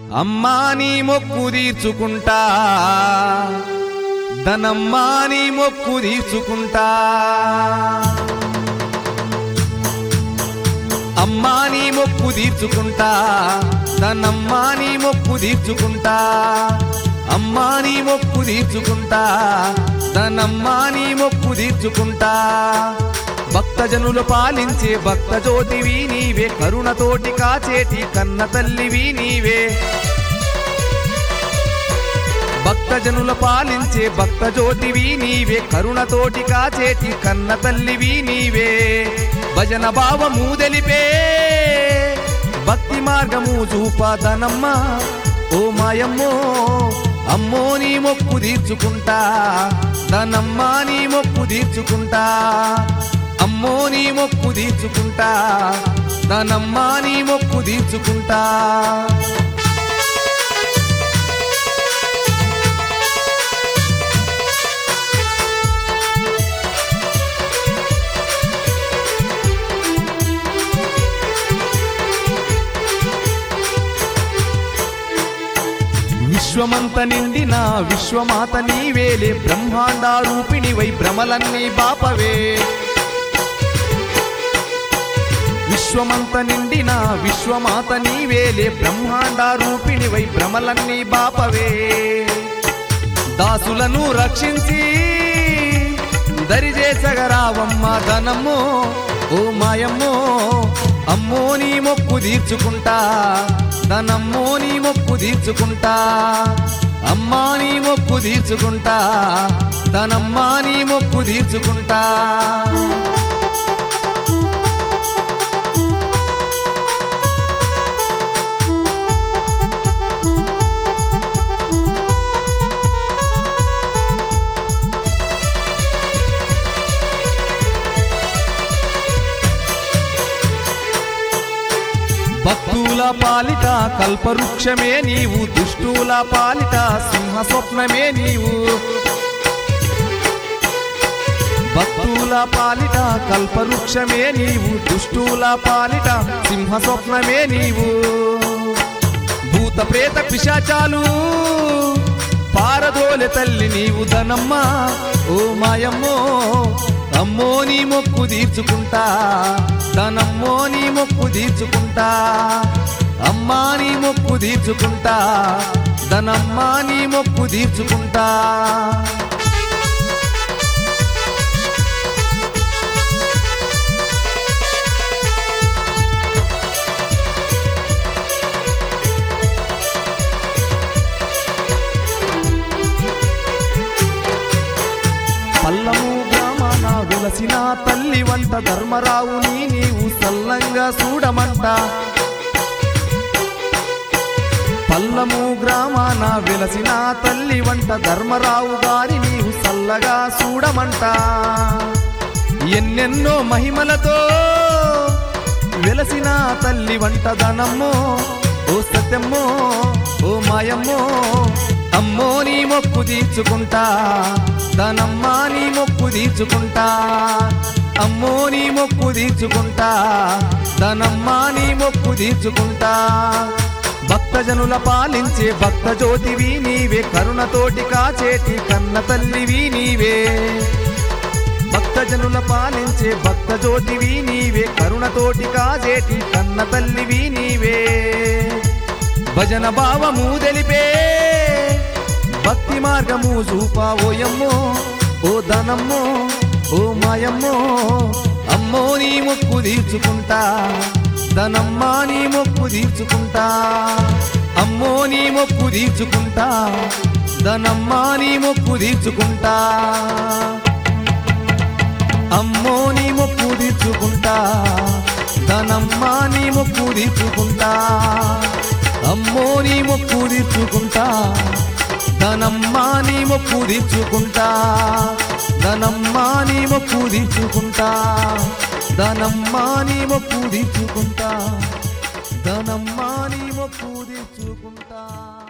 అమ్మా నీ మొక్కు తీర్చుకుంటా ధనమ్మా నీ మొక్కు తీర్చుకుంటా అమ్మా నీ మొక్కు తీర్చుకుంటా ధనమ్మా నీ మొక్కు తీర్చుకుంటా అమ్మా నీ మొక్కు తీర్చుకుంటా ధనమ్మా నీ మొక్కు తీర్చుకుంటా భక్తజనులు పాలించే భక్త జ్యోతివి నీవే కరుణతోటి కాచేటి కన్న తల్లివి నీవే భక్తజనుల పాలించే భక్త జ్యోతివి నీవే కరుణతోటి కాచేటి కన్న తల్లివి నీవే భజన భావము తెలిపే భక్తి మార్గము చూపాదనమ్మ ఓ మాయమ్మో అమ్మో నీ మొక్కు తీర్చుకుంటా దనమ్మ నీ మొక్కు తీర్చుకుంటా అమ్మో నీ మొక్కు తీర్చుకుంటా దనమ్మ నీ మొక్కు తీర్చుకుంటా విశ్వమంత నిండిన విశ్వమాత నీవేలే బ్రహ్మాండ రూపిణివై భ్రమలన్నీ బాపవే విశ్వమంత నిండిన విశ్వమాత నీవేలే బ్రహ్మాండ రూపిణివై భ్రమలన్నీ బాపవే దాసులను రక్షించి దరిచేసగరావమ్మ ధనమ్మో ఓ మాయమ్మో అమ్మో నీ మొక్కు తీర్చుకుంటా ధనమ్మో నీ మొక్కు తీర్చుకుంటా అమ్మా నీ మొక్కు తీర్చుకుంటా ధనమ్మా నీ మొక్కు తీర్చుకుంటా భక్తుల పాలిట కల్పవృక్షమే నీవు దుష్టుల పాలిట సింహ స్వప్నమే నీవు భక్తుల పాలిట కల్పవృక్షమే నీవు దుష్టుల పాలిట సింహ స్వప్నమే నీవు భూత ప్రేత పిశాచాలు పారదోలె తల్లి నీవు ధనమ్మ ఓ మాయమ్మో అమ్మో నీ మొక్కు తీర్చుకుంటా ధనమ్మో నీ మొక్కు తీర్చుకుంటా అమ్మా నీ మొక్కు తీర్చుకుంటా ధనమ్మా నీ మొక్కు తీర్చుకుంటా పల్లము గ్రామాన వెలసిన తల్లి వంట ధర్మరావుని నీవు సల్లంగా చూడమంట పల్లము గ్రామాన వెలసిన తల్లి వంట ధర్మరావు గారి నీవు సల్లగా చూడమంట ఎన్నెన్నో మహిమలతో వెలసిన తల్లి వంట ధనమ్మో ఓ సత్యమ్మో ఓ మాయమ్మో అమ్మో నీ మొక్కు తీర్చుకుంటా ధనమ్మా నీ మొక్కు తీర్చుకుంటా అమ్మో నీ మొక్కు తీర్చుకుంటా ధనమ్మా నీ మొక్కు తీర్చుకుంటా భక్తజనుల పాలించే భక్త జ్యోతివి నీవే కరుణతోటి కాచేటి కన్న తల్లివి నీవే భక్తజనుల పాలించే భక్త జ్యోతివి నీవే కరుణతోటి కాజేటి కన్న తల్లివి నీవే భజన భావము తెలిపే భక్తి మార్గము చూపావోయమ్మో ఓ ధనమ్మో ఓ మాయమ్మో అమ్మో నీ మొక్కు తీర్చుకుంటా ధనమ్మా నీ మొక్కు తీర్చుకుంటా అమ్మో నీ మొక్కు తీర్చుకుంటా ధనమ్మా నీ మొక్కు తీర్చుకుంటా అమ్మో నీ మొక్కు తీర్చుకుంటా ధనమ్మా నీ మొక్కు తీర్చుకుంటా అమ్మో నీ మొక్కు తీర్చుకుంటా ధనమ్మా నీ మొక్కు తీర్చుకుంటా ధనమ్మా నీ మొక్కు తీర్చుకుంటా ధనమ్మా నీ మొక్కు తీర్చుకుంటా ధనమ్మా నీ మొక్కు తీర్చుకుంటా